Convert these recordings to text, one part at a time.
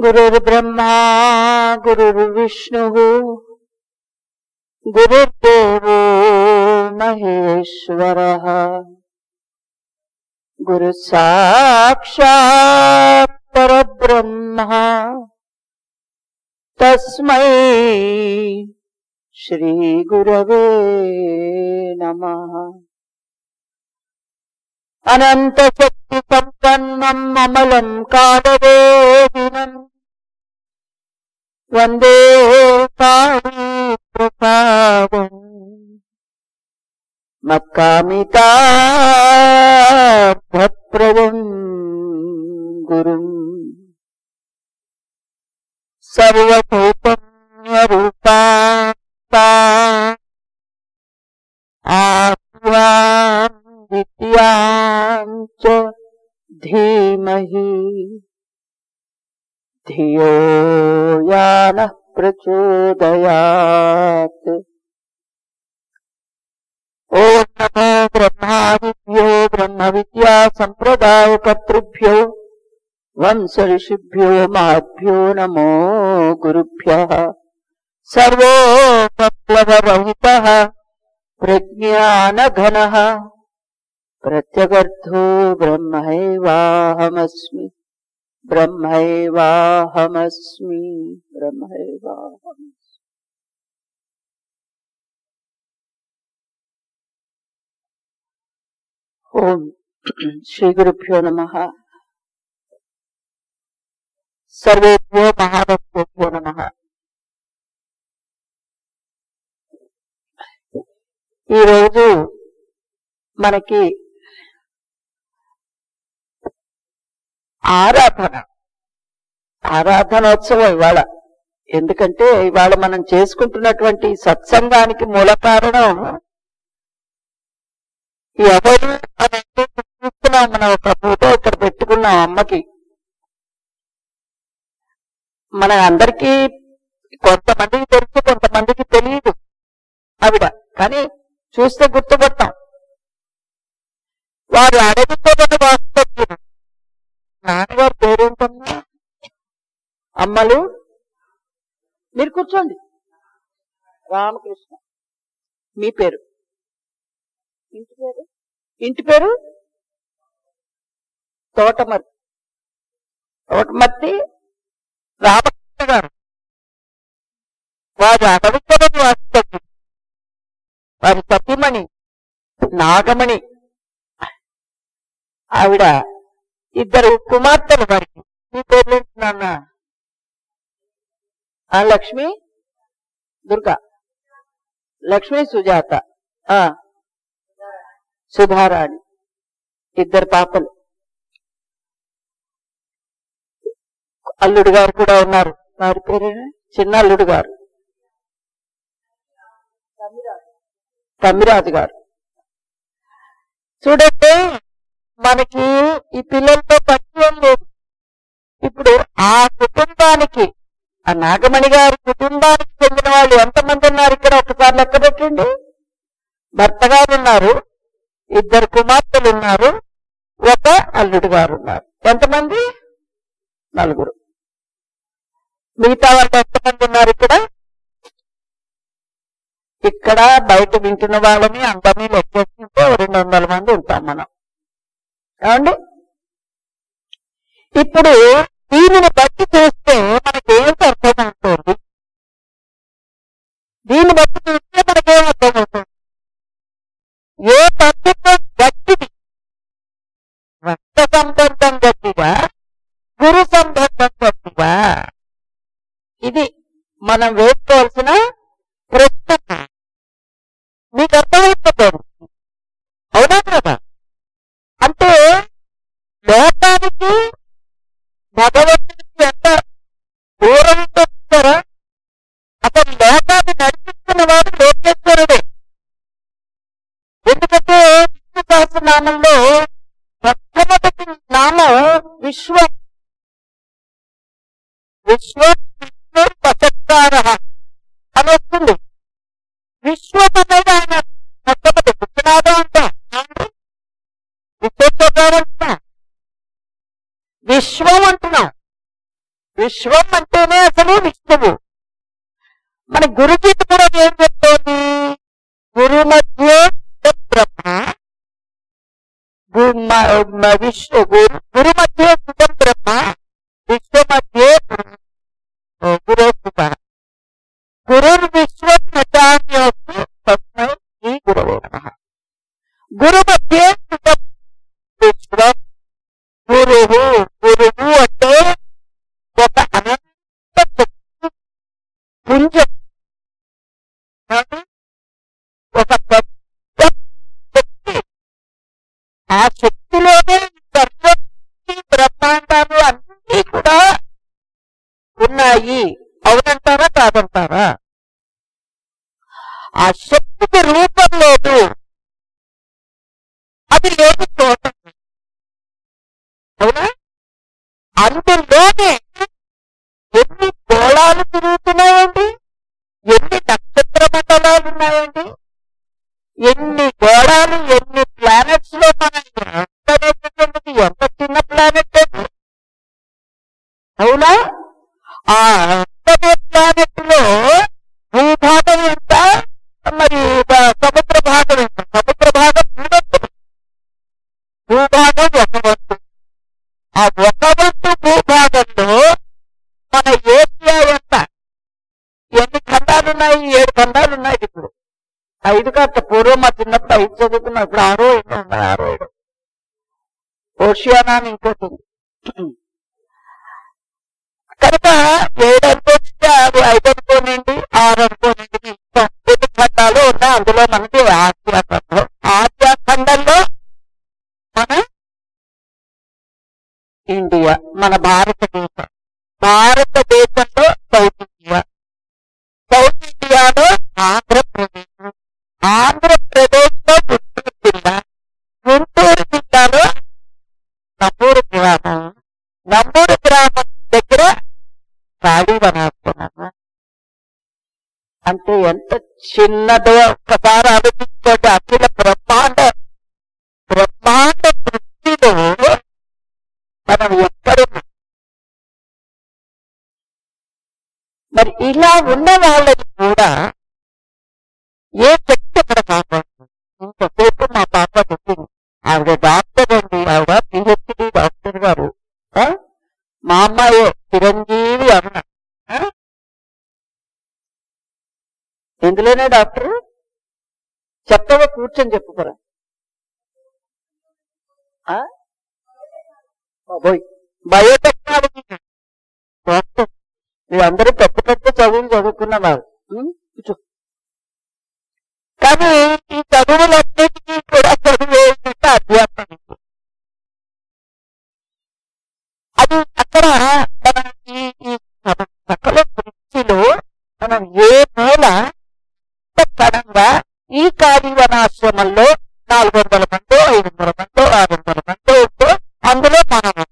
गुरुर्ब्रह्मा गुरुर्विष्णुः गुरुर्देवो महेश्वरः गुरुः साक्षात् परब्रह्म तस्मै श्रीगुरवे नमः अनन्तशक्तिसम्पन्नम् अमलम् कालवेदिनम् वन्दे प्रसादम् मत्कामितार्थप्रदम् गुरुम् सर्वचैतन्यरूपा आत्माम् विद्याम् च धीमहि धियो यानः प्रचोदयात् ॐ नमो ब्रह्मादिभ्यो ब्रह्मविद्या सम्प्रदायकर्तृभ्यो वंश ऋषिभ्यो महद्भ्यो नमो गुरुभ्यः सर्वोपप्लवरहितः प्रज्ञानघनः प्रत्यगर्थो ब्रह्मैवाहमस्मि ब्रह्मैवाहमस्मि ब्रह्मैवाहमस्मि ఓం శ్రీ గురుభ్యో నమ సర్వేభ్యో మహాభక్తేభ్యో నమ ఈరోజు మనకి ఆరాధన ఆరాధనోత్సవం ఇవాళ ఎందుకంటే ఇవాళ మనం చేసుకుంటున్నటువంటి సత్సంగానికి మూల కారణం ఎవరు అని అంటే చూస్తున్నాం మనం ఒక ఫోటో ఇక్కడ పెట్టుకున్నాం అమ్మకి మన అందరికీ కొంతమందికి తెలుసు కొంతమందికి తెలియదు ఆవిడ కానీ చూస్తే గుర్తుపడతాం వారు అడవిపోయిన వాస్తవ్యం నాన్నగారు పేరేంటమ్మా అమ్మలు మీరు కూర్చోండి రామకృష్ణ మీ పేరు ఇంటి పేరు ఇంటి పేరు తోటమర్తి తోటమర్తి రామకృష్ణ గారు వారి అడవితరం వాస్తవ్యం వారి సతీమణి నాగమణి ఆవిడ ఇద్దరు కుమార్తెలు వారికి మీ పేర్లు నాన్న ఆ లక్ష్మి దుర్గా లక్ష్మి సుజాత ఆ సుధారాణి ఇద్దరు పాపలు అల్లుడు గారు కూడా ఉన్నారు వారి పేరేనా చిన్న అల్లుడు గారు తమ్మిరాజు గారు చూడండి మనకి ఈ పిల్లలతో పరిచయం లేదు ఇప్పుడు ఆ కుటుంబానికి ఆ నాగమణి గారి కుటుంబానికి చెందిన వాళ్ళు ఎంతమంది ఉన్నారు ఇక్కడ ఒకసారి లెక్క పెట్టండి భర్త గారు ఉన్నారు ఇద్దరు కుమార్తెలు ఉన్నారు ఒక అల్లుడు గారు ఉన్నారు ఎంతమంది నలుగురు మిగతా వాళ్ళు ఎంతమంది ఉన్నారు ఇక్కడ ఇక్కడ బయట వింటున్న వాళ్ళని అందరినీ లెక్కేసుకుంటే ఓ రెండు వందల మంది ఉంటాం మనం ఏమండి ఇప్పుడు దీనిని బట్టి చూస్తే మనకేమిటి అర్థమవుతుంది దీన్ని బట్టి చూస్తే మనకేం అర్థమవుతుంది ఏ సంబంధం గట్టిది రక్త సంబంధం గట్టిగా గురు సంబంధం గట్టిగా ఇది మనం వేసుకోవాల్సిన ప్రశ్న మీకు అర్థమైపోతుంది అవునా కదా అంటే లోకానికి భగవంతుడికి ఎంత దూరం ఉంటుంటారా అసలు లోకాన్ని నడిపిస్తున్న వాడు లోకేశ్వరుడే ఎందుకంటే విష్ణు సహస్రనామంలో మొట్టమొదటి నామం విశ్వం విశ్వం విష్ణు పచత్కార అని వస్తుంది విశ్వం అనేది ఆయన మొట్టమొదటి విశ్వనాథం అంటాం విశ్వేశ్వరరావు అంటున్నాం విశ్వం అంటున్నాం విశ్వం అంటేనే అసలు విష్ణువు మన గురుగీత కూడా ఏం చెప్తోంది గురు మధ్య బ్రహ్మ గు- మ- మ- విష్ణు గురు గురు మధ్య సుతం బ్రహ్మ విశ్వ మధ్య గురు సుత గురుర్ విశ్వం నచాన్యోస్తు తస్మై శ్రీ గురవే నమః గురు మధ్య సుతం విశ్వం గురువు గురువు అంటే ఒక అనంత శక్తి పుంజం కాదు? ఒక పెద్ద శక్తి ఆ శక్తిలోనే ఈ సర్వశక్తి బ్రహ్మాండాలు అన్నీ కూడా ఉన్నాయి అవునంటారా కాదంటారా ఆ శక్తికి రూపం లేదు అది లేని చోట అవునా అందులోనే ఎన్ని గోళాలు తిరుగుతున్నాయండి ఎన్ని నక్షత్ర మండలాలు ఉన్నాయండి ఎన్ని గోళాలు ఎన్ని ప్లానెట్స్ లో మన ఎర్త్ అనేటటువంటిది ఎంత చిన్న ప్లానెట్ అది అవునా ఆ ఎర్త్ అనే ప్లానెట్ లో భూభాగం ఎంత మరి బ- సముద్ర భాగం ఎంత సముద్ర భాగం మూడొంతులు భూభాగం ఒక వంతు ఆ ఒక వంతు భూభాగంలో మన ఏషియా ఎంత ఎన్ని ఖండాలు ఉన్నాయి ఏడు ఖండాలు ఉన్నాయి ఇప్పుడు ఐదు కాస్త పూర్వం మా చిన్నప్పుడు ఐదు చదువుకున్నా ఇప్పుడు ఆరో ఏడు ఉన్నాయి ఆరో ఏడు ఓషియానా అని ఇంకోటి ఉంది కనుక ఏడు అనుకోనండి ఆరు ఐదు అనుకోనండి ఆరు అనుకోనండి మీ ఇష్టం. ఎన్ని ఖండాలు ఉన్నాయి అందులో మనకి ఆసియా ఖండం ఆసియా ఖండంలో మన ఇండియా మన భారతదేశం భారతదేశంలో సౌత్ ఇండియా సౌత్ ఇండియాలో ఆంధ్రప్రదేశ్ ఆంధ్రప్రదేశ్ లో గుంటూరు జిల్లా గుంటూరు జిల్లాలో నంబూరు గ్రామం నంబూరు గ్రామం దగ్గర ఖాళీ వనాశ్రమం అంటే ఎంత చిన్నదో ఒక్కసారి ఆలోచించుకోండి అఖిల బ్రహ్మాండ బ్రహ్మాండ సృష్టిలో మనం ఎక్కడున్నాం మరి ఇలా ఉన్న వాళ్ళని కూడా ఏ శక్తి అక్కడ కాపాడుతుంది ఇంతసేపు మా పాప చెప్పింది ఆవిడ డాక్టర్ అండి ఆవిడ పిహెచ్డి డాక్టర్ గారు ఆ? మా అమ్మాయే చిరంజీవి అరుణ ఆ? ఎందులోనే డాక్టర్ చెత్తగా కూర్చొని చెప్పుకోరా ఆ? బాబోయ్ బయోటెక్నాలజీ డాక్టర్ మీరందరూ పెద్ద పెద్ద చదువులు చదువుకున్నవారు ఉం? కూర్చో కానీ ఈ చదువులన్నిటికీ కూడా చదువు ఏంటంటే అధ్యాత్మం ఇది. అది అక్కడ మనం ఈ ఈ సక- సకల సృష్టిలో మనం ఏ మూల కణంగా ఈ కాళీవనాశ్రమంలో నాలుగు వందల మందో ఐదు వందల మందో ఆరు వందల మందో ఉంటే అందులో మనం ఉన్నాం.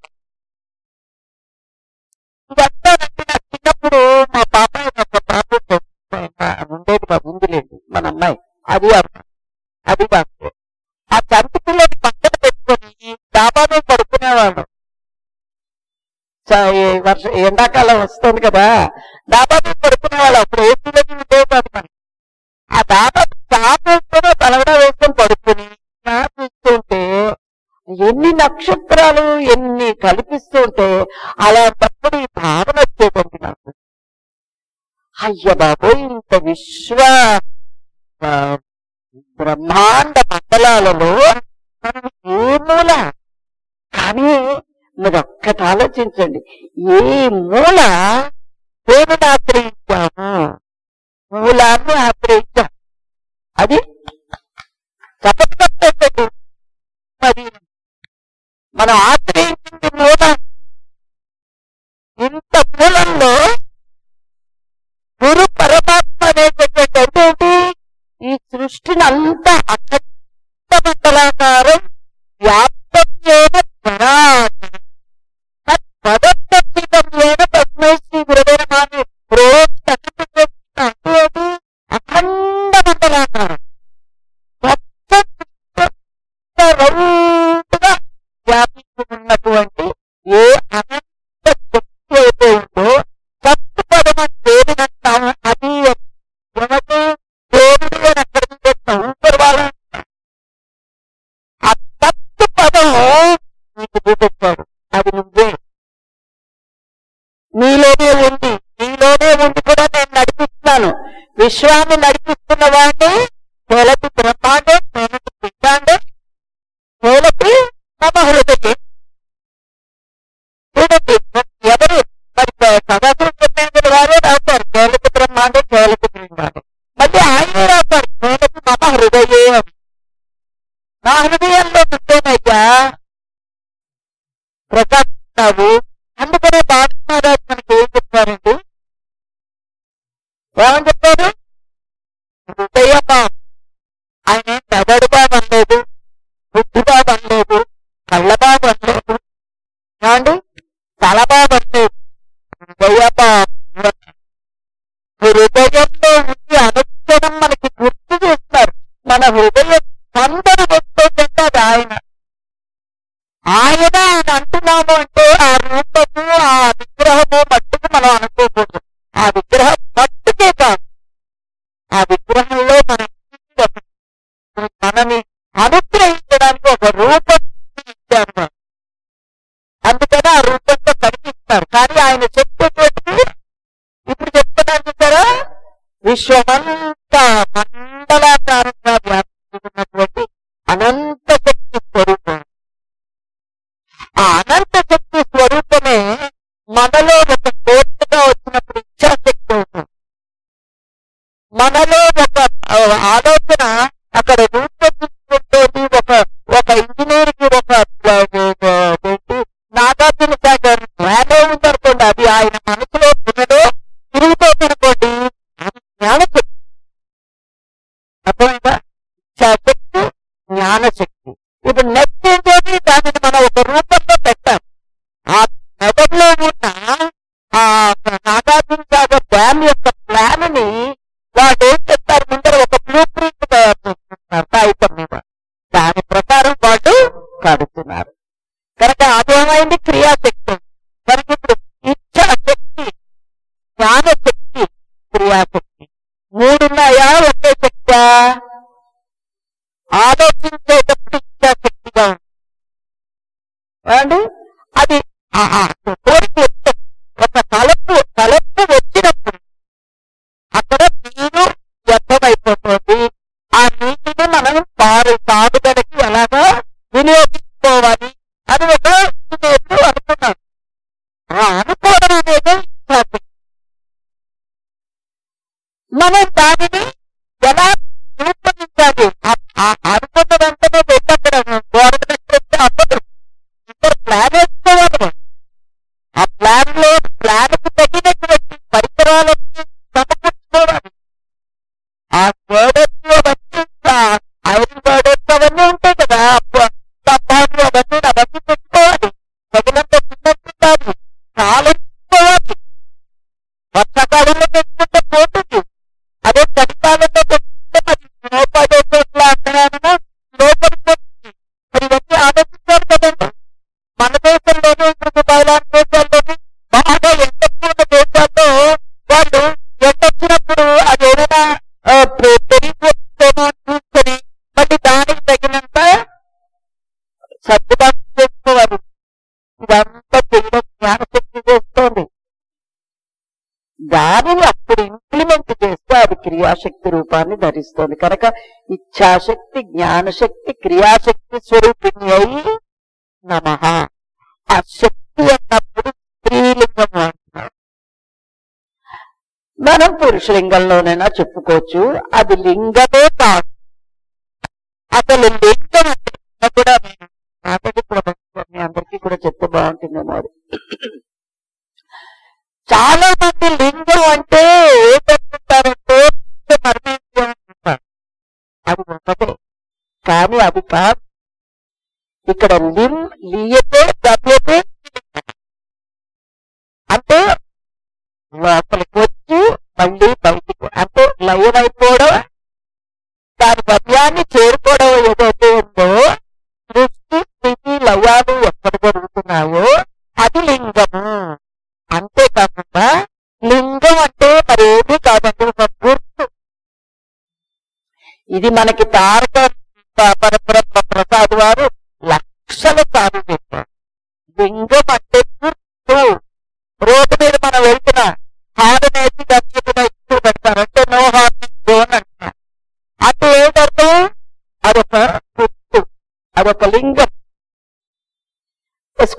ఇదంతా అంటే నాకు చిన్నప్పుడు మా పాప ఒక పాప ఉండేది. మా- ఉండేది మా ముందులేండి మన అమ్మాయి అది అమ్మాయి అది బాబు ఆ చంటి పిల్లని పక్కన పెట్టుకొని డాబా మీద పడుకునేవాళ్ళం చ- ఈ వర్ష ఎండాకాలం వస్తుంది కదా డాబా మీద పడుకునేవాళ్ళం అప్పుడు ఏసీలకి ఉండేవి కాదు మనకి ఆ డాబా చాపేసుకొని తలగడ వేసుకొని పడుకుని నా చూస్తుంటే ఎన్ని నక్షత్రాలు ఎన్ని కల్పిస్తుంటే అలాంటప్పుడు ఈ భావన వచ్చేదండి నాకు అయ్య బాబోయ్ ఇంత విశ్వ ఆ, బ్రహ్మాండ మండలాలలో మనం ఏ మూల కానీ మీరు ఒక్కటి ఆలోచించండి ఏ మూల దేవుని ఆశ్రయించాము మూలాన్ని ఆశ్రయించాం అది చెప్పట్లేదు మరి మనం ఆశ్రయించింది మూలం ఇంత మూలంలో గురు పరమాత్మ అనేటటువంటి అంటే ఏంటి ఈ సృష్టిని అంతా అఖండ మండలాకారం వ్యాప్తమైన ధరాన్ని తత్పదత్తితమైన తస్మై శ్రీ గురువే నమః అని రోజు తగ్గిపోతున్న అంటే ఏంటి అఖండ మండలాకారం మొత్తం రౌండ్గా వ్యాపించి ఉన్నటువంటి ఏ అనంత శక్తి అయితే ఉందో నీలోనే ఉంది నీలోనే ఉండి కూడా నేను నడిపిస్తున్నాను విశ్వాన్ని నడిపిస్తున్న వాడిని కేలపి బ్రహ్మాండే కేలపి పిండాండే కేలపి మమ హృదయం చూడండి ఎవరు మరి సదాశివ చెప్పేందుకు వారే రాశారు కేలపి బ్రహ్మాండే కేలపి పిండాండే మళ్ళీ ఆయనే రాశారు కేలపి మమ హృదయే అని నా హృదయంలో ఉంటేనయ్యా ప్రకాశిస్తావు అందుకనే బాలమహారాజు మనకి ఏం చెప్పారండి ఏమని చెప్పారు హృదయమా ఆయన ఏం మెదడుగా అనలేదు బుద్ధిగా అనలేదు కళ్ళగా అనలేదు ఏమండి తలగా అనలేదు హృదయమా హృదయంలో ఉండి అనుక్షణం మనకి గుర్తు చేస్తారు మన హృదయం అందరూ వస్తుందంటే అది ఆయన ఆయన ఆయన అంటున్నాము అంటే ఆ రూపము ఆ విగ్రహము మట్టుకు మనం అనుకోకూడదు ఆ విగ్రహం మట్టుకే కాదు ఆ విగ్రహంలో మనం మనని అనుగ్రహించడానికి ఒక రూపం ఇచ్చారు మనం. అందుకని ఆ రూపంతో కనిపిస్తారు కానీ ఆయన చెప్పేటువంటిది ఇప్పుడు చెప్తున్నాను చూసారా విశ్వమంతా మండలాకారంగా వ్యాపించుకున్నటువంటి అనంత శక్తి స్వరూపం ఆ అనంత శక్తి స్వరూపమే మనలో ఒక కోర్టుగా వచ్చినప్పుడు ఇచ్చాశక్తి అవుతుంది మనలో ఒక ఆ, ఆలోచన అక్కడ రూపొందించుకుంటోంది ఒక ఒక ఇంజనీర్ కి ఒక ఆ, ఆ, ఏంటి, నాగార్జున సాగర్ జ్ఞానం ఉందనుకోండి అది ఆయన మనసులో ఉన్నదో తిరుగుతోందనుకోండి అది జ్ఞానశక్తి అర్థమైందా ఇచ్చాశక్తి జ్ఞానశక్తి ఇప్పుడు నెక్స్ట్ ఏంటంటే దానిని మనం ఒక రూపంలో పెట్టాం ఆ మెదడులో ఉన్న ఆ నాగార్జున సాగర్ డ్యామ్ యొక్క ప్లాన్ ని వాళ్ళు ఏం చెప్తారు ముందర ఒక బ్లూ ప్రింట్ తయారు చేస్తున్నారు కాగితం మీద దాని ప్రకారం వాళ్ళు కడుతున్నారు కనుక అదేమైంది క్రియాశక్తి కనుక ఇప్పుడు ఇచ్చాశక్తి జ్ఞానశక్తి క్రియాశక్తి మూడున్నాయా ఒకే శక్తి ఆలోచించేటప్పుడు ఇచ్చాశక్తిగా ఉంది ఏమండి అది ఆ- ఆ కోరిక వస్తే ఒక తలపు తలపు వచ్చినప్పుడు అక్కడ నీరు వ్యర్థమైపోతుంది ఆ నీటిని మనం పారు సాగుదలకి ఎలాగా వినియోగించుకోవాలి అని ఒక ఇంజనీర్లు అనుకున్నారు ఆ అనుకోవడం అనేది ఇచ్చాశక్తి మనం దానిని ఎలా రూపొందించాలి ఆ- ఆ అనుకున్న వెంటనే వెళ్ళి అక్కడ గోడ పెట్టేస్తే అవ్వదు ఇద్దరు ప్లాన్ వేసుకోవాలి ఆ ప్లాన్ లో ప్లాన్ కు తగినటువంటి పరికరాలన్నీ సమకూర్చుకోవాలి ఆ గోడెస్ అవన్నీ ఆ ఐరన్ గోడెస్ అవన్నీ ఉంటాయి కదా అబ్బ- స్తంభాలు అవన్నీ అవన్నీ పెట్టుకోవాలి తగినంత చిన్నట్టు కాలుకోవాలి వర్షాకాలంలో పెట్టుకుంటే పోతుంది అదే చలికాలంలో పెట్టుకుంటే మరి లోపల చోట్ల అక్కడ లోపలికి పోతుంది మరి ఇవన్నీ ఆలోచించారు కదండి మన దేశంలోనే ఇప్పుడు బయలాన్ దేశాల్లోని బాగా ఎండక్కువ ఉన్న దేశాల్లో వాళ్ళు ఎండొచ్చినప్పుడు అది ఏదైనా ఆ, పె- పెరిగిపోతుందేమో అని చూసుకొని మళ్ళీ దానికి తగినంత సర్దుబాటు చేసుకోవాలి ఇదంతా చేయడం జ్ఞానశక్తి చేస్తోంది దానిని అప్పుడు ఇంప్లిమెంట్ చేస్తే అది క్రియాశక్తి రూపాన్ని ధరిస్తుంది కనుక ఇచ్ఛాశక్తి జ్ఞానశక్తి క్రియాశక్తి స్వరూపిణి అయి నమ ఆ శక్తి అన్నప్పుడు స్త్రీలింగం అంటున్నాం మనం పురుషలింగంలోనైనా చెప్పుకోవచ్చు అది లింగమే కాదు అసలు లింగం అంటే నిన్న కూడా నేను నాకటి ప్రపంచం మీ అందరికీ కూడా చెప్తే బాగుంటుందేమో అది చాలా మంది లింగం అంటే ఏంటనుకుంటారంటే మరణించం అనుకుంటారు అది ఒకటే కానీ అది కాదు ఇక్కడ లిం లియతే గమ్యతే అంటే లోపలికి వచ్చి మళ్ళీ బయటికి అంటే లయమైపోవడం దాని గమ్యాన్ని చేరుకోవడం ఏదైతే ఉందో సృష్టి స్థితి లయాలు ఎక్కడ జరుగుతున్నాయో అది లింగము అంతేకాకుండా లింగం అంటే మరేమీ కాదండి ఒక గుర్తు ఇది మనకి తారక పరబ్రహ్మ ప్రసాద్ వారు లక్షల సార్లు చెప్పారు లింగం అంటే గుర్తు రోడ్డు మీద మనం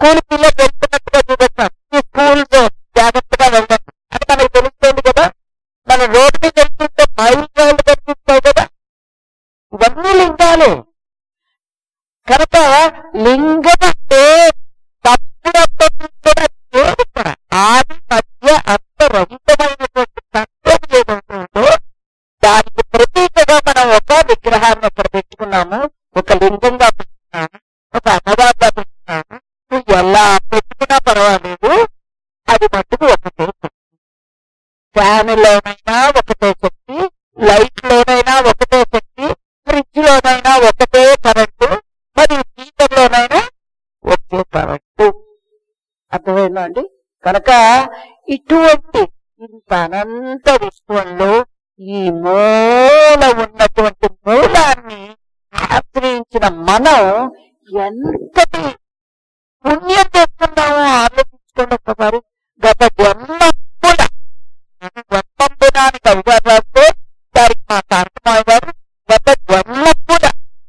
స్కూల్ పిల్లలు వెళ్తున్నట్టుగా చూపిస్తాం ఈ స్కూల్ జాగ్రత్తగా వెళ్ళండి అని మనకు తెలుస్తుంది కదా మన రోడ్డు మీద వెళ్తుంటే మైల్ మైల్ కనిపిస్తాయి కదా ఇవన్నీ లింగాలే కనుక లింగం అంటే తప్పుడప్పటి కూడా లేదు ఇక్కడ. ఆది మధ్య అంతరహితమైనటువంటి తత్వం ఏదవుతుందో దానికి ప్రతీకగా మనం ఒక విగ్రహాన్ని ఇక్కడ పెట్టుకున్నాము ఒక లింగంగా పెట్టుకున్నాము ఒక అమ్మవారిగా పెట్టుకున్నాము నువ్వు ఎలా పెట్టుకున్నా పర్వాలేదు అది మట్టుకు ఒకటే శక్తి ఫ్యాన్లోనైనా ఒకటే శక్తి లైట్ లోనైనా ఒకటే శక్తి ఫ్రిడ్జ్ లోనైనా ఒకటే కరెంటు మరియు హీటర్ లోనైనా ఒకే కరెంటు అర్థమైందా అండి కనుక ఇటువంటి ఇంత అనంత విశ్వంలో ఈ మూల ఉన్నటువంటి మూలాన్ని ఆశ్రయించిన మనం ఎంతటి పుణ్యం చేస్తున్నామో ఆలోచించుకోండి ఒకసారి గత జన్మ కూడా జన్మంబునానికి అవిగారు రాస్తే దానికి మా కార్యక్రమం గారు గత జన్మ కూడా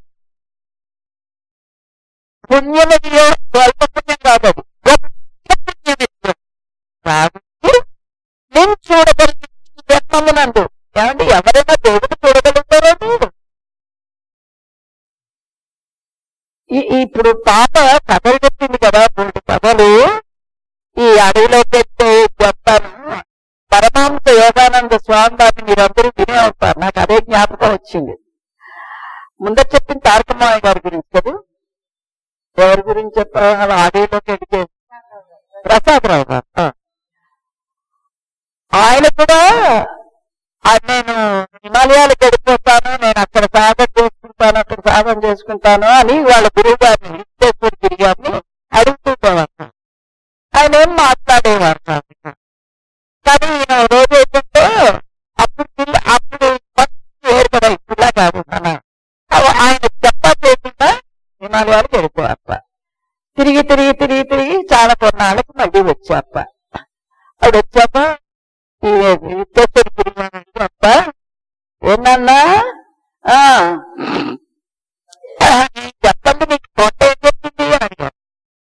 పుణ్యమదిలో స్వల్ప పుణ్యం కాదు అది. గొప్ప పుణ్యమిత్యం కాబట్టి నేను చూడగలిగిన ఈ జన్మమునందు ఏమండి ఎవరైనా దేవుడు చూడగలుగుతారో మీరు ఈ- ఈ ఇప్పుడు పాప కథలు చెప్పింది కదా మూడు కథలు ఈ అడవిలో పెట్టే చెప్తాను పరమాంస యోగానంద స్వామి వారిని మీరందరూ వినే ఉంటారు నాకు అదే జ్ఞాపకం వచ్చింది ముందర చెప్పిన తారకమాయ గారి గురించి కదా ఎవరి గురించి చెప్పారు అడవిలోకి ఎడితే ప్రసాదరావు గారు ఆ. ఆయన కూడా ఆ నేను హిమాలయాలకు వెళ్ళిపోతాను నేను అక్కడ సాధన చేసుకుంటాను అక్కడ సాధన చేసుకుంటాను అని వాళ్ళ గురువు గారిని లింగేశ్వరి గిరి గారిని అడుగుతుండేవారు ఆయన ఏం మాట్లాడేవారు కాదు కానీ ఈయన ఓ రోజు ఏంటంటే అప్పుడు పిల్ల అప్పుడు ఫస్ట్ వేరు కదా ఇప్పుడులా కాదు మన అవ- ఆయన చెప్పా చేయకుండా హిమాలయాలకు వెళ్ళిపోయారప్ప తిరిగి తిరిగి తిరిగి తిరిగి చాలా కొన్నాళ్ళకి మళ్ళీ వచ్చారప్ప అప్పుడు వచ్చాక ఈ విద్యేశ్వరి తిరిగి అప్ప ఏమన్నా ఆ, చెప్పండి మీకు కోట ఏం చెప్పింది అని అడిగారు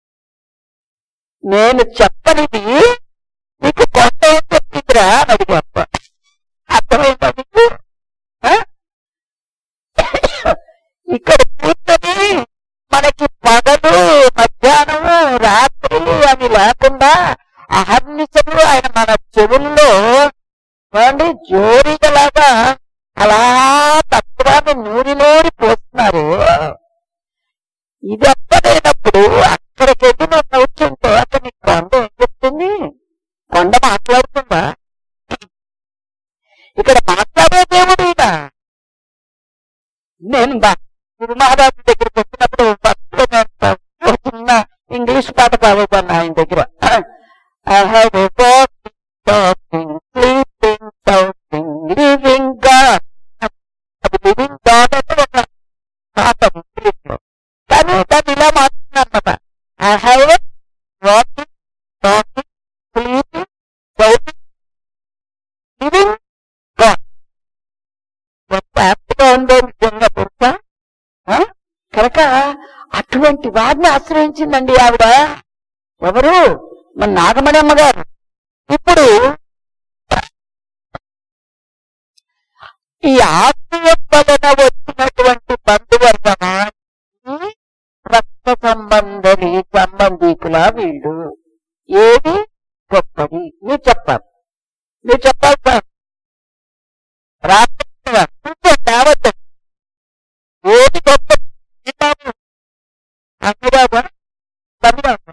నేను చెప్పనిది నీకు కొత్త ఏం చెప్పిందిరా అని అడిగాప్ప అర్థమైందా మీకు ఆ? ఇక్కడ కూర్చొని మనకి పగలు మధ్యాహ్నము రాత్రి అని లేకుండా అహర్నిశలు ఆయన మన చెవుల్లో ఏమండి జోరిగలాగా అలా తత్వాన్ని నూరి నూరి పోస్తున్నారు ఇది అప్పలేనప్పుడు అక్కడికి వెళ్ళి నువ్వు కూర్చుంటే అక్కడ నీకు కొండ ఏం చెప్తుంది కొండ మాట్లాడుతుందా ఇక్కడ మాట్లాడే దేవుడు ఈయన నేను బా- గురు మహారాజు దగ్గరికి వచ్చినప్పుడు ఫస్ట్ లో నేను ఫ- ఒక చిన్న ఇంగ్లీష్ పాట పాడుతాను ఆయన దగ్గర I have walking talking sleeping talking living God అది లివింగ్ గాడ్ అంటే ఒక పాట ఇంగ్లీష్ లో కానీ దాన్ని ఇలా మాట్లాడుతున్నాను అనమాట I have walking talking sleeping talking living God ఎంత హ్యాపీగా ఉందో నిజంగా తెలుసా ఆ? కనుక అటువంటి వారిని ఆశ్రయించిందండి ఆవిడ ఎవరు మన నాగమణి అమ్మగారు ఇప్పుడు ఈ ఆశ్రయం వలన వచ్చినటువంటి బంధువర్గమాన్ని రక్త సంబంధి సంబంధీకుల వీళ్ళు ఏది గొప్పది మీరు చెప్పాలి మీరు చెప్పాలి సార్ రాత్రి రావద్దు ఏది గొప్ప బాబు అమ్మబాబా తమ్మిబాబా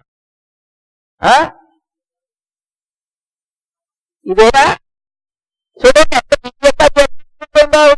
ఇదేనా చూడండి ఎంత విద్యగా చేస్తుందో ఆవిడ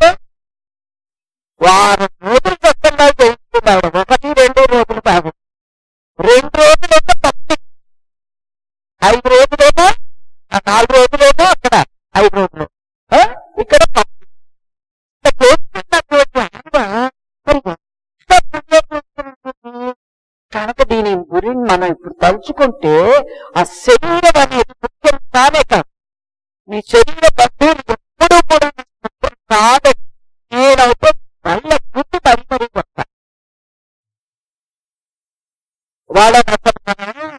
వారం రోజులు కష్టంగా చేస్తుంది ఆవిడ ఒకటి రెండు రోజులు కాదు రెండు రోజులైతే తప్పి ఐదు రోజులేమో ఆ నాలుగు రోజులేమో అక్కడ ఐదు రోజులు ఆ? ఇక్కడ తప్పి ఇంత చేస్తున్నటువంటి ఆవిడ మరి ఎంత పుణ్యం చేస్తున్నట్టుంది? కనుక దీని గురించి మనం ఇప్పుడు తలుచుకుంటే ఆ శరీరం అనేది ముఖ్యం కానే కాదు మీ శరీర బంధువులు ఎప్పుడూ కూడా మీకు ముఖ్యం కాదు నేనైతే మళ్ళీ గుర్తు మరి మరి వస్తా వాళ్ళని అసలు మనం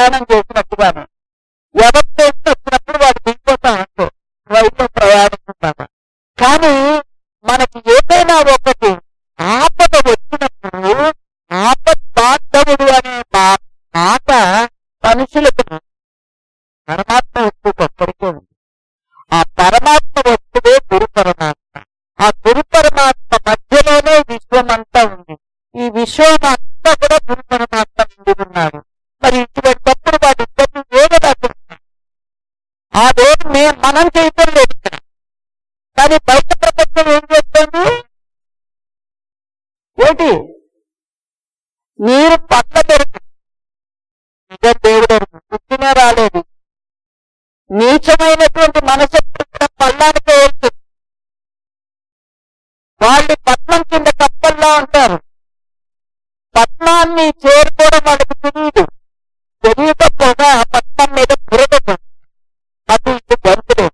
ప్రయాణం చేసినట్టుగాను ఎవరి చేసి వచ్చినప్పుడు వాడు దిగిపోతాం అంతే రైల్లో ప్రయాణిస్తున్నాము కానీ మనకి ఏదైనా ఒకటి ఆపద వచ్చినప్పుడు ఆపద్ బాంధవుడు అనే మా- మాట మనుషులకు పరమాత్మ వస్తువుకి ఒక్కడికే ఉంది ఆ పరమాత్మ వస్తువే గురు పరమాత్మ ఆ గురు పరమాత్మ మధ్యలోనే విశ్వమంతా ఉంది ఈ విశ్వం అంతా కూడా గురు పరమాత్మ నుండి ఉన్నాడు మరి ఇటువంటిప్పుడు వాడు ఇద్దరిని వేరుగా చేస్తాడు ఆ వేరు మే మనం చేయటం లేదు ఇక్కడ కానీ బయట ప్రపంచం ఏం చేస్తుంది ఏంటి మీరు పట్ల పెరుగు నిజం దేవుడు పుట్టినే రాలేదు నీచమైనటువంటి మనసు ఎప్పుడు పల్లానికే వెళ్తుంది వాళ్ళు పట్నం కింద కప్పల్లా ఉంటారు పట్నాన్ని చేరుకోవడం వాళ్ళకి తెలియదు తెలియకపోగా పట్నం మీద బురద అటు ఇటు గంతులు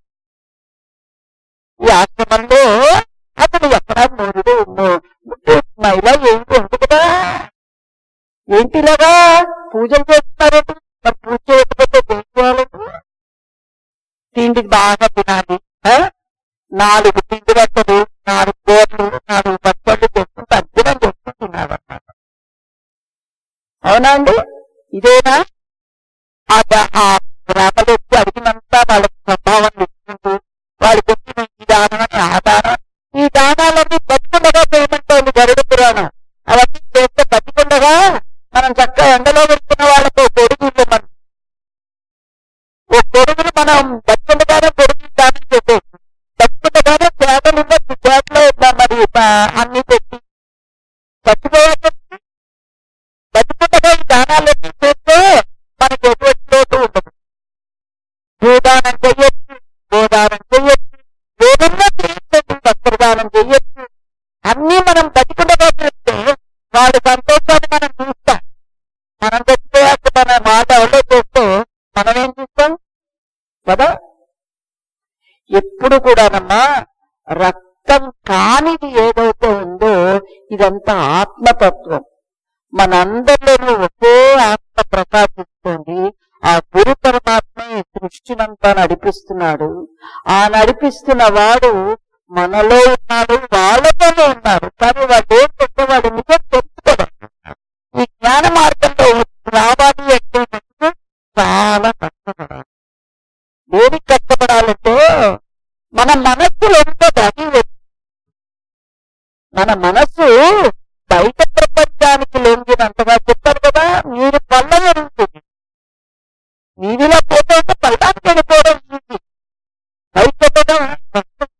ఈ ఆశ్రమంలో అతను ఎక్కడా మూడు మహిళ ఏంటి ఉంది కదా ఏంటిలాగా పూజలు చేస్తున్నారండి మరి పూజ చేయకపోతే ఏం చేయాలండి తిండికి బాగా తినాలి ఆ? నాలుగు పిండి బట్టలు నాలుగు కోట్లు నాలుగు బట్టలు తెచ్చుకుంటే అద్భుతం చేసుకుంటున్నారు అన్నమాట అవునా అండి ఇదేనా ఆ ద- ఆ గ్రామలు వచ్చి అడిగినంతా వాళ్ళకి స్వభావం ఇచ్చుకుంటూ వాళ్ళకి వచ్చిన ఈ దానం అని ఆ దానం ఈ దానాలన్నీ బతికుండగా చేయమంటోంది గరుడు పురాణం అవన్నీ చేస్తే బతికుండగా మనం చక్కగా ఎండలో వెళ్తున్న వాళ్ళకు ఓ కొడుకు ఇవ్వమని ఓ కొడుకుని మనం బతికుండగానే కొడుకు దానం చేసేసి బతికుండగానే చేతలు ఇవ్వచ్చు చేతలో ఇద్దాం మరి ఆ- అన్ని పెట్టి చచ్చిపోయాక బతికుండగా ఈ దానాలన్నీ చేస్తే మనకి ఎటువంటి లోటు ఉండదు భూదానం చెయ్యొచ్చు గోదానం చెయ్యొచ్చు ఏదన్నా చేయొచ్చు వస్త్రదానం చెయ్యొచ్చు అన్నీ మనం బతికుండగా చేస్తే వాడి సంతోషాన్ని మనం చూస్తాం మనం చచ్చిపోయాక మన మాట ఎవరో చేస్తే మనం ఏం చూస్తాం కదా ఎప్పుడు కూడానమ్మా రక్తం కానిది ఏదైతే ఉందో ఇదంతా ఆత్మతత్వం మనందరిలోనూ ఒకే ఆత్మ ప్రకాశిస్తుంది ఆ గురు పరమాత్మ ఈ సృష్టినంతా నడిపిస్తున్నాడు ఆ నడిపిస్తున్న వాడు మనలో ఉన్నాడు వాళ్ళతోనే ఉన్నారు కానీ వాడు ఏం చెప్పేవాడు నిజం తెలుసుకోవడం ఈ జ్ఞాన మార్గంలో రావాలి అంటే మనకు చాలా కష్టపడాలి దేనికి కష్టపడాలంటే మన మనస్సులో ఉంటుంది అది మన మనస్సు బయట ప్రపంచానికి లొంగినంతగా చెప్పారు కదా మీరు పళ్ళ జరుగుతుంది నీవిలా పోతే ఉంటే పళ్ళానికి వెళ్ళిపోవడం ఈజీ బయట పెట్టడం కష్టం.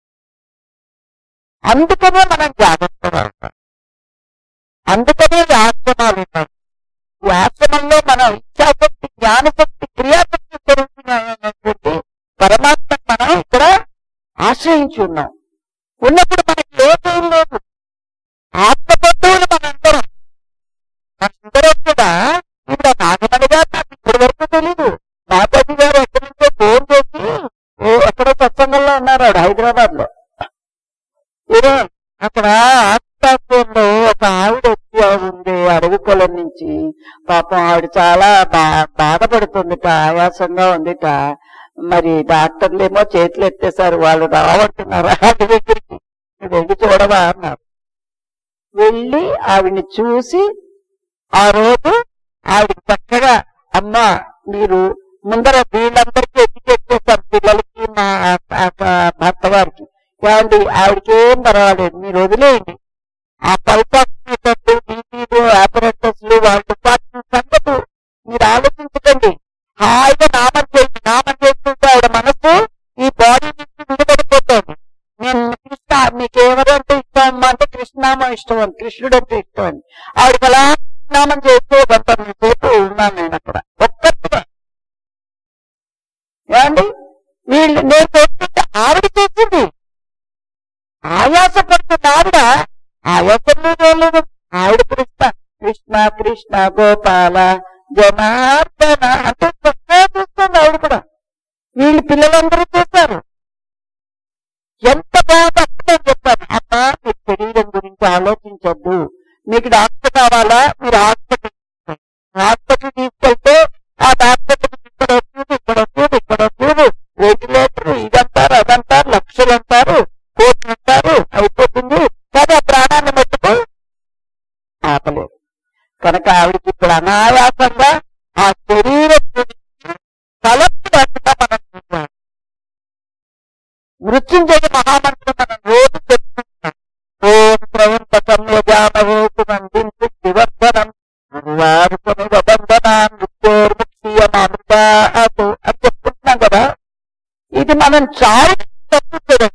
అందుకనే మనం జాగ్రత్త పడాలి. అందుకనే ఈ ఆశ్రమాలు ఉన్నాయి ఈ ఆశ్రమంలో మనం ఇచ్చాశక్తి జ్ఞానశక్తి క్రియాశక్తి పెరుగుతున్నాయనేటువంటి పరమాత్మ మనం ఇక్కడ ఆశ్రయించి ఉన్నాం ఉన్నప్పుడు మనకి లోపం లేదు ఆత్మబంధువులు మనందరం మనందరం కూడా ఇప్పుడు ఆ నాగమణి గారు నాకు ఇప్పటి వరకు తెలీదు మాతాజీ గారు ఎక్కడి నుంచో ఫోన్ చేసి ఓ ఎక్కడో సత్సంగంలో ఉన్నారు ఆవిడ హైదరాబాద్ లో ఏదో అక్కడ ఆత్మాత్యంలో ఒక ఆవిడ వచ్చి ఉంది అడవి పొలం నుంచి పాపం ఆవిడ చాలా బా బాధపడుతుందిట ఆయాసంగా ఉందిట మరి డాక్టర్లు ఏమో చేతులు ఎత్తేసారు వాళ్ళు రావంటున్నారు ఆవిడ దగ్గరికి నువ్వు వెళ్ళి చూడవా అన్నారు వెళ్ళి ఆవిడ్ని చూసి ఆ రోజు ఆవిడ చక్కగా అమ్మ మీరు ముందర వీళ్ళందరికీ ఎడ్యుకేట్ చేశారు పిల్లలకి మా ఆ- ఆ భర్త వారికి ఏమండి ఆవిడకి ఏం పర్వాలేదు మీరు వదిలేయండి ఆ పల్పాక్సిమీటర్లు బీపీలు ఆపరేటర్స్లు వాళ్ళ డిపార్ట్మెంట్ సంగతి మీరు ఆలోచించకండి హాయిగా నామం చేయండి నామం చేసుకుంటే ఆవిడ మనసు ఈ బాడీ నుంచి విడుదలైపోతుంది నేను కృష్ణ మీకు ఎవరంటే ఇష్టం అమ్మా అంటే కృష్ణనామం ఇష్టం అని కృష్ణుడు అంటే ఇష్టం అని ఆవిడకి అలా నామం చేస్తూ గంట సేపు ఉన్నాను నేను అక్కడ ఒక్కటిగా ఏమండి వీళ్ళు నేను చేస్తుంటే ఆవిడ చేసింది ఆయాస పడుతుంది ఆవిడ ఆయాసం లేదు ఏం లేదు ఆవిడ కృష్ణ కృష్ణ కృష్ణ గోపాల జనార్దన అంటే చక్కగా చూస్తుంది ఆవిడ కూడా వీళ్ళు పిల్లలందరూ చేశారు ఎంత బాగా అర్థం చెప్పాను అమ్మా మీ శరీరం గురించి ఆలోచించొద్దు మీకు డాక్టర్ కావాలా మీరు హాస్పిటల్ హాస్పిటల్ తీసుకెళ్తే ఆ తట్టుకోలేదు కనుక ఆవిడకి ఇప్పుడు అనాయాసంగా ఆ శరీర తలపు లేకుండా మనం చూసాం మృత్యుంజయ మహామంత్రం మనం రోజు చెప్తున్నాం ఓం ప్రవంత సంయోజామహేతు మందింపు వివర్ధనం గురువారుకమి వబంధనాన్ మృత్యోర్ముక్షీయమామృత అని చెప్తున్నాం కదా ఇది మనం చాలా తప్పించడం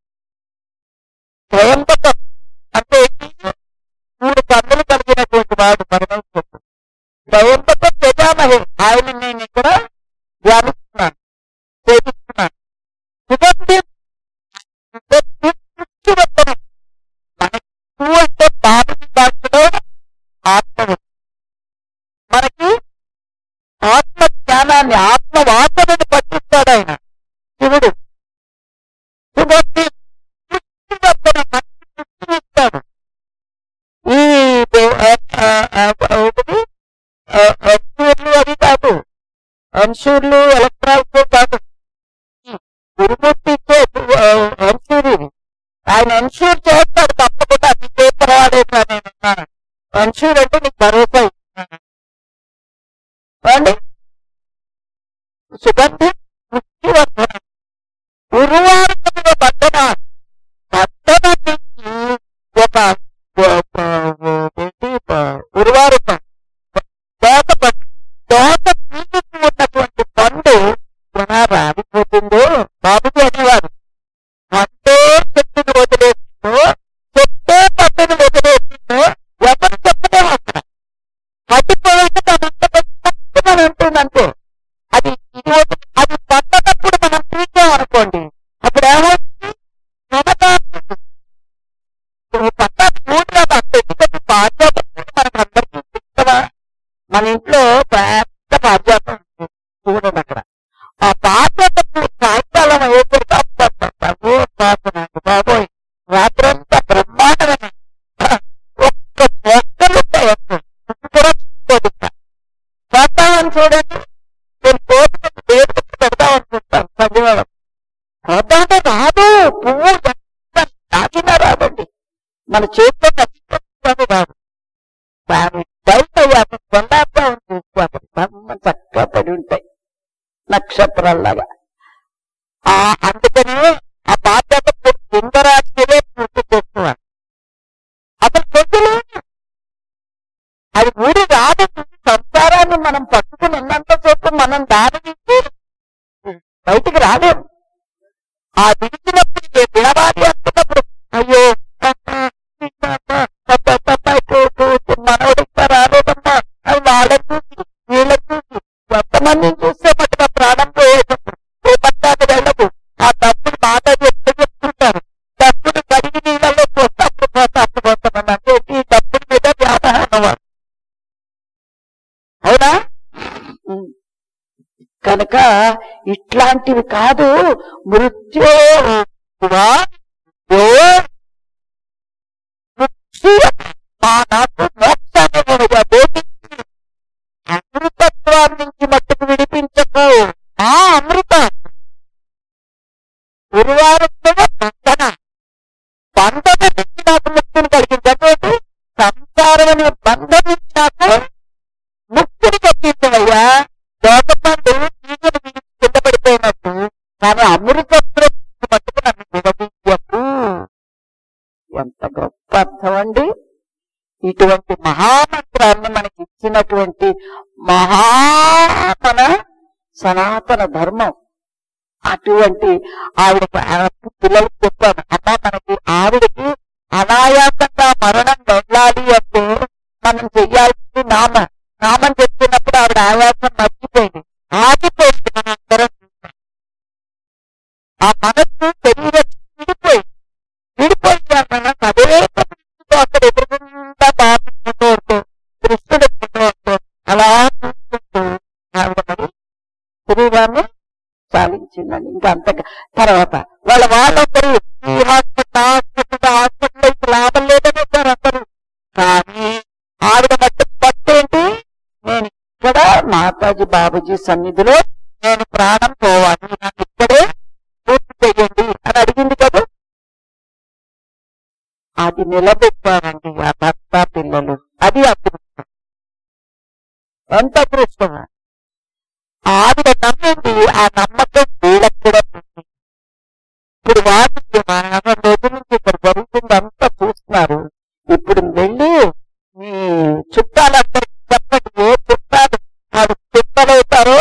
స్వయంపకం అంటే ఏంటి? మూడు కన్నులు కలిగినటువంటి వాడు పరమేశ్వరుడు స్వయంపకం ప్రజామహే ఆయన నేను ఇక్కడ ధ్యానిస్తున్నాను సేవిస్తున్నాను సుగంధి సుగంధి పుష్టివర్ధనం మనకి పువ్వు అంటే బాబుకి భాషలో ఆత్మ మనకి ఆత్మ జ్ఞానాన్ని ఆత్మ వాసనని పట్టిస్తాడు ఆయన శివుడు సుగంధి పుష్టివర్ధనం మనకి పుష్టిని ఇస్తాడు ఈ దే- ఆ, ఆ, ఆ, ఒకటి ఆ, అంశూర్లు అవి కాదు అంశూర్లు ఎలక్ట్రాల్స్ కాదు గురుమూర్తి ఇచ్చే అంశూరి ఆయన ఎన్షూర్ చేస్తాడు తప్పకుండా అది పేపర్ వాడేసా నేను ఉన్నాను ఎన్షూర్ అంటే నీకు భరోసా ఇస్తున్నాను చూడండి సుగంధి ముఖ్యవర్ధనం గురువారముగా బంధన బంధన నుంచి ఒక ఒక- ఏంటి గురువారం దోస పండు దోస తీసి ఉన్నటువంటి పండు ఎలా రాలిపోతుందో బాబుకి అనేవారు అంటే చెట్టును వదిలేసిందో చెట్టే పట్టును వదిలేసిందో ఎవరు చెప్పనే అక్కడ మట్టిపోయాక తనంత పట్టుమని ఉంటుందంటే అది ఇది ఒక- అది పట్టనప్పుడు మనం తీసామనుకోండి అప్పుడు ఏమవుతుంది మనకు పట్ట పూర్తిగా పట్టు ఎందుకంటే బాధ్యత మనకు అందరికీ ఇష్టమా మన ఇంట్లో పెద్ద బాధ్యత ఉంది చూడండి అక్కడ ఆ బాధ్యత సాయంకాలం అయ్యేసరికి అబ్బబ్బబ్బో పాప నాకు బాబోయ్ రాత్రంతా బ్రహ్మాండమైన ఒక్క మొక్కలు ఉంటాయి ఒక్క కూడా చూసుకోకుండా చేద్దామని చూడండి నేను కోరుకుని దేవుడికి పెడదామనుకుంటాను సంధ్యవారం వద్దంటే రాదు పువ్వు ఎంత తాకినా రాదండి మన చేతిలో కట్టుకుంటాను రాదు దాని బయట యాభై కొండాపం చూసుకోవాలి బ్రహ్మ చక్కగా పడి ఉంటాయి నక్షత్రాల్లాగా ఆ అందుకని ఆ బాధ్యత కిందరాశిలో పూర్తి చేస్తున్నారు అసలు పెద్దలు అది ఊరి రాదు సంసారాన్ని మనం పట్టుకుని ఉన్నంతసేపు మనం దాని నుంచి బయటికి రాలేము ఆ విడిచినప్పుడు ఏ వినవాలి అనుకున్నప్పుడు అయ్యో అమ్మా, అమ్మా, అబ్బా, అబ్బా, ఇటు, ఇటు, ఇటు, మనవడికి రాలేదమ్మా అది వాళ్ళని చూసి వీళ్ళని చూసి కొంతమందిని చూస్తే మటుగా ప్రాణం పోయేటప్పుడు రేపట్టాకు వెళ్ళదు ఆ తప్పుడు మాట చెప్తూ చెప్తుంటారు తప్పుడు కడిగి నీళ్ళలో పోస్తే అప్పుడు పోతా అప్పుడు పోతామని అంటే ఈ తప్పుడు మీద వ్యాపారం వాడు అవునా ఉమ్. కనుక ఇట్లాంటివి కాదు మృత్యు మా నాకు మోక్షాన్ని నేను బోధించి అమృతత్వాన్ని నుంచి మట్టుకు విడిపించకు ఆ అమృతం గురువారం బంధన బంధన నుంచి నాకు ముక్తిని కలిగించకపోతే సంసారం అనే బంధం నుంచి నాకు ముక్తిని కలిగించవయ్యా దోసపండు తీగను విడిచి కింద పడిపోయినట్టు కానీ అమృతత్వం మట్టుకు నన్ను విడదీయకు ఎంత గొప్ప అర్థం అండి ఇటువంటి మహామంత్రాన్ని మనకి ఇచ్చినటువంటి మహాతన సనాతన ధర్మం అటువంటి ఆవిడ పిల్లలకు చెప్పాను అమ్మా మనకి ఆవిడకి అనాయాసంగా మరణం వెళ్ళాలి అంటే మనం చెయ్యాల్సింది నామ నామం చెప్తున్నప్పుడు ఆవిడ ఆయాసం మర్చిపోయింది ఆగిపోయింది మనం అందరం చూసాం. ఆ మనస్సు శరీరం విడిపోయింది విడిపోయింది ఆ మనస్సు అదే దృష్టితో అక్కడ ఎదురుగుండా బాబు ఫోటో ఉంటూ కృష్ణుడి ఫోటో ఉంటూ అలా చూసుకుంటూ ఆవిడ మరి శరీరాన్ని సాధించిందండి ఇంకా అంత తర్వాత వాళ్ళ వాళ్ళందరూ ఈ హాస్పిటల్ హాస్పిటల్ హాస్పిటల్ ఇప్పుడు లాభం లేదని వచ్చారు అందరూ కానీ ఆవిడ మట్టి పట్టేంటి నేను ఇక్కడ మాతాజీ బాబుజీ సన్నిధిలో నేను ప్రాణం పోవాలి నాకు ఇక్కడే పూర్తి చెయ్యండి అని అడిగింది కదా అది నిలబెట్టారండి ఆ భర్త పిల్లలు అది అదృష్టం ఎంత అదృష్టం ఆవిడ నమ్మింది ఆ నమ్మకం వీళ్ళకి కూడా ఉంది ఇప్పుడు వాళ్ళు వారం రోజుల నుంచి ఇక్కడ జరుగుతుంది అంతా చూస్తున్నారు ఇప్పుడు వెళ్ళి మీ చుట్టాలందరికీ చెప్పండి ఏ చుట్టాలు వాడు చుట్టాలవుతారో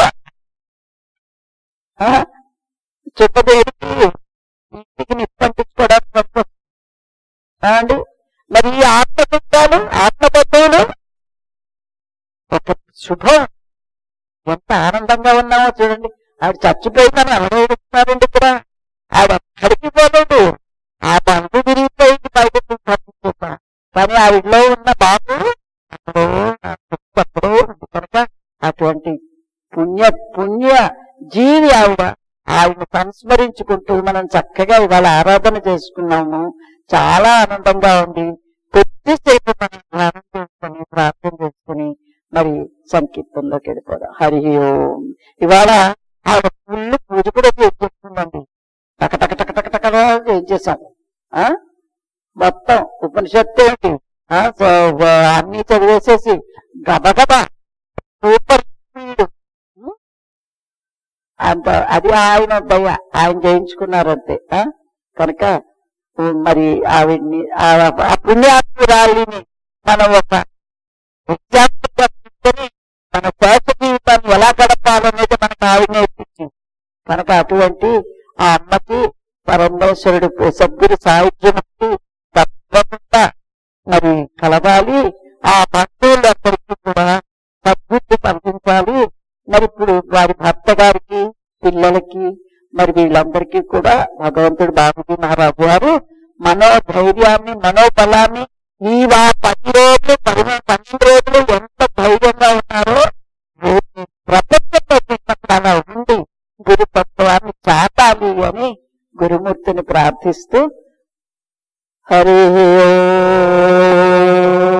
ఆ? చుట్టదేరికి ఇంటికి నిప్పంటించుకోవడానికి పనికొస్తుంది. ఆ అండి మరి ఈ ఆత్మబుద్ధాలు ఆత్మబద్ధువులు ఒక శుభం ఎంత ఆనందంగా ఉన్నామో చూడండి ఆవిడ చచ్చిపోయిందని ఎవరో ఎడుతున్నారండి ఇక్కడ ఆవిడ ఎక్కడికి పోలేదు ఆ బంధు విరిగిపోయింది బయటకు పంపించేసా కానీ ఆవిడలో ఉన్న బాబు అక్కడో ఆ చుట్టూ అక్కడో ఉంది కనుక అటువంటి పుణ్య పుణ్య జీవి ఆవిడ ఆవిడ సంస్మరించుకుంటూ మనం చక్కగా ఇవాళ ఆరాధన చేసుకున్నాము చాలా ఆనందంగా ఉంది కొద్దిసేపు మనం ధ్యానం చేసుకుని ప్రార్థన చేసుకుని మరి సంకీర్తనలోకి వెళ్ళిపోదాం హరి ఓం ఇవాళ ఆవిడ ఫుల్ పూజ కూడా చేసేస్తుందండి టక టక టక టక టక చేసేసాం ఆ మొత్తం ఉపనిషత్తు ఏంటి ఆ, సో, వ- అన్ని చదివేసేసి గబగబా సూపర్ స్పీడ్ ఉం? అంత అది ఆయన దయ ఆయన చేయించుకున్నారంతే ఆ? కనుక ఉం, మరి ఆవిడ్ని ఆ ఆ పుణ్యాత్మురాలిని మనం ఒక ఎగ్జాంపుల్గా తీసుకొని మన శేష జీవితాన్ని ఎలా గడపాలనేది మనకు ఆవిడ నేర్పించింది కనుక అటువంటి ఆ అమ్మకి పరమేశ్వరుడు సభ్యుడు సాహిత్యముకి తప్పకుండా మరి కలవాలి ఆ భక్తులందరికీ కూడా సద్బుద్ధి పంపించాలి మరి ఇప్పుడు వారి భర్త గారికి పిల్లలకి మరి వీళ్ళందరికీ కూడా భగవంతుడు బాబుజీ మహారాజు గారు మనోధైర్యాన్ని మనోబలాన్ని ఈ వా పది రోజులు పదిహేను పన్నెండు రోజులు ఎంత ధైర్యంగా ఉన్నారో రేపు ప్రపంచంలో చూసినప్పుడు అలా ఉంది గురుతత్వాన్ని చాటాలి అని గురుమూర్తిని ప్రార్థిస్తూ హరి ఓం.